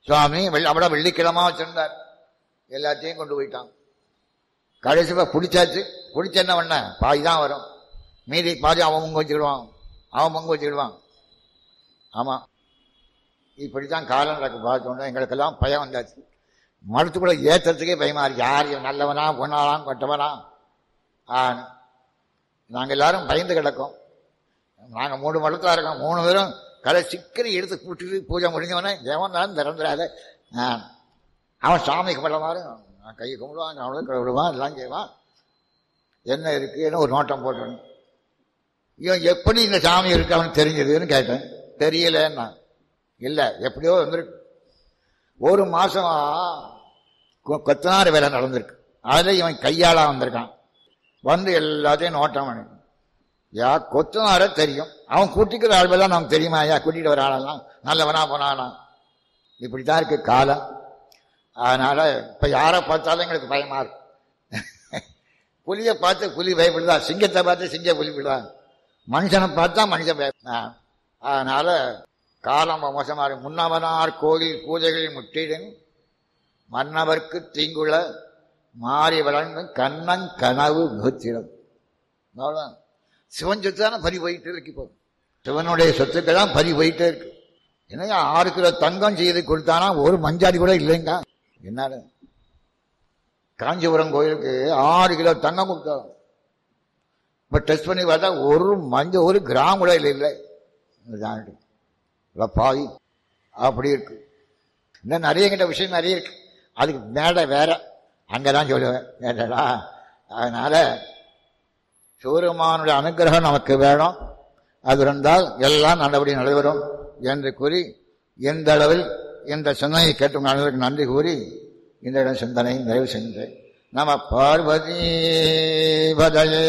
சுவாமி வெள்ளி அவட வெள்ளிக்கிழமா வச்சிருந்தார் எல்லாத்தையும் கொண்டு போயிட்டான் கடைசியில் பிடிச்சாச்சு பிடிச்ச என்ன பண்ண பாதி தான் வரும் மீதி பாதி அவன் பங்கு வச்சுக்கிடுவான் அவன் பங்கு வச்சுக்கிடுவான் ஆமாம் இப்படி தான் காலம் நடக்கு பார்த்தோன்னா எங்களுக்கெல்லாம் பயம் வந்தாச்சு மரத்துக்குள்ள ஏற்றுறதுக்கே பயமா இருக்கு யார் இவன் நல்லவனா பொண்ணாலாம் கொட்டவனா ஆ நாங்கள் எல்லாரும் பயந்து கிடக்கோம் நாங்கள் மூணு மடத்தில் இருக்கோம் மூணு பேரும் கலை சிக்கரி எடுத்து கூட்டிட்டு பூஜை முடிஞ்சவனே தேவன் தான் திறந்துடாத ஆ. அவன் சாமி கும்பிட மாதிரி நான் கையை கும்பிடுவான் அவனும் விடுவான் எல்லாம் செய்வான் என்ன இருக்குன்னு ஒரு நோட்டம் போட்டணும் இவன் எப்படி இந்த சாமி இருக்கு அவனுக்கு தெரிஞ்சதுன்னு கேட்டேன் தெரியலன்னா இல்லை எப்படியோ வந்துருக்கு ஒரு மாசம் கொ- கொத்தனார் வேலை நடந்திருக்கு அதில் இவன் கையாளா வந்திருக்கான் வந்து எல்லாத்தையும் நோட்டம் பண்ணி யா கொத்தனார தெரியும் அவன் கூட்டிக்கிற ஆள்வெல்லாம் நமக்கு தெரியுமா ஐயா கூட்டிட்டு வர ஆளெல்லாம் நல்லவனா போனானா இப்படித்தான் இருக்கு காலம் அதனால இப்ப யாரை பார்த்தாலும் எங்களுக்கு பயமா இருக்கு புலியை பார்த்து புலி பயப்படுதா சிங்கத்தை பார்த்து சிங்கம் புலிப்படுதா மனுஷனை பார்த்தா மனுஷன் பய ஆ. அதனால காலம் மோசமா இருக்கு முன்னவனார் கோயில் பூஜைகளில் முற்றிடும் மன்னவர்க்கு தீங்குள மாறி வளர்ந்து கண்ணன் கனவு முகத்திடம் அவ்வளவுதான் சிவன் சொத்து தானே பறி போயிட்டே இருக்கு இப்போ சிவனுடைய சொத்துக்கள் தான் பறி போயிட்டே இருக்கு என்னங்க ஆறு கிலோ தங்கம் செய்து கொடுத்தானா ஒரு மஞ்சாடி கூட இல்லைங்க என்ன காஞ்சிபுரம் கோயிலுக்கு ஆறு கிலோ தங்கம் கொடுத்தோம் இப்போ டெஸ்ட் பண்ணி பார்த்தா ஒரு மஞ்சள் ஒரு கிராம் கூட இல்லை இல்லை இதுதான் இருக்கு. இல்லை பாவி அப்படி இருக்கு இன்னும் நிறைய கிட்ட விஷயம் நிறைய இருக்கு அதுக்கு மேடை வேற அங்கதான் சொல்லுவேன் கேட்டடா அதனால சூரியமானுடைய அனுகிரகம் நமக்கு வேணும் அது இருந்தால் எல்லாம் நல்லபடி நடைபெறும் என்று கூறி எந்த அளவில் இந்த சிந்தனையை கேட்டும் அனைவருக்கு நன்றி கூறி இந்த இடம் சிந்தனை நிறைவு சென்றேன் நம பார்வதி பதயே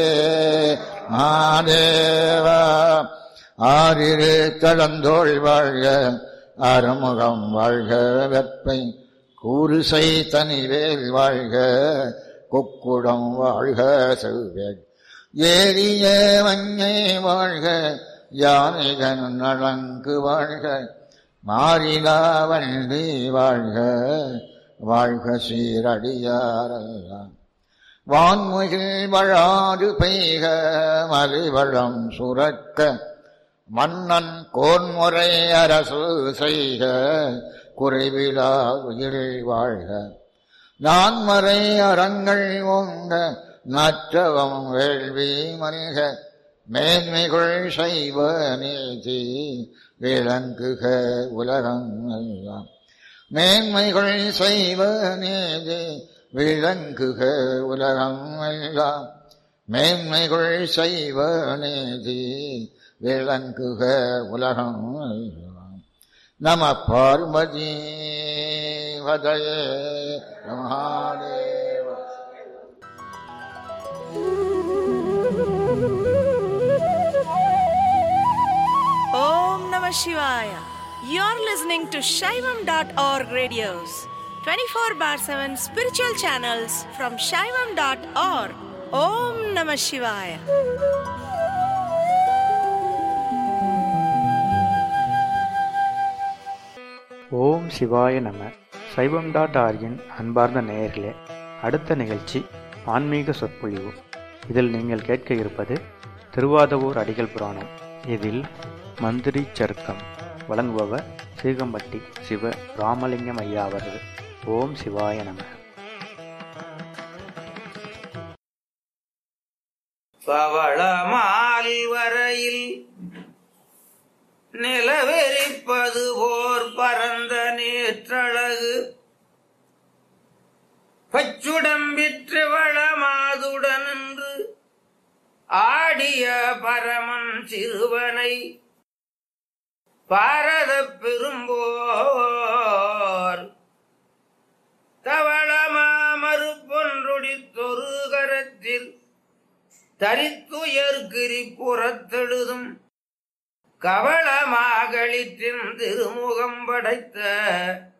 மாதேவா ஆறிரு தடந்தோள் வாழ்க அறுமுகம் வாழ்க வெப்பை கூறுசை தனிவேல் வாழ்க கொக்குடம் வாழ்க செவ்வேல் ஏறிய மஞ்சை வாழ்க யானைகன் நலங்கு வாழ்க மாறிலா வண்டி வாழ்க வாழ்க சீரடியாரெல்லாம் வான்முகில் வழாது பெய்க மலிவளம் சுரக்க மன்னன் கோன்முறை அரசு செய்க குறைவிலா உயிர் வாழ்க நான்மறை அறங்கள் ஓங்க நற்றவம் வேள்வி மல்க மேன்மைகள் செய்வ நீதி விளங்குக உலகம் எல்லாம் மேன்மைகள் செய்வ நீதி விளங்குக உலகம் எல்லாம் மேன்மைகள் செய்வ நீதி விளங்குக உலகம் எல்லாம் நம Parvati வதயே Mahadeva Om Namah Shivaya. You're listening to Shaivam.org radios, 24 bar 7 spiritual channels from Shaivam.org. Om Namah Shivaya. ஓம் சிவாய நம சைவம் டாட் ஆர்கின் அன்பார்ந்த நேயர்களே அடுத்த நிகழ்ச்சி ஆன்மீக சொற்பொழிவு இதில் நீங்கள் கேட்க இருப்பது திருவாதவூர் அடிகள் புராணம் இதில் மந்திரி சருக்கம் வழங்குபவர் சீகம்பட்டி சிவ ராமலிங்கம் ஐயா அவர்கள் ஓம் சிவாய நம பவளமால் வரையில் நிலவெறிப்பது போர் பரந்த நேற்றழகு பச்சுடம்பிற்று வளமாதுடன் என்று ஆடிய பரமன் சிறுவனை பாரத பெரும்போர் தவளமாமறு பொன்றொடித்தொரு கரத்தில் தரித்துயர்கிரி புறத்தெழுதும் கவளமாகளிற்றின் திருமுகம் படைத்த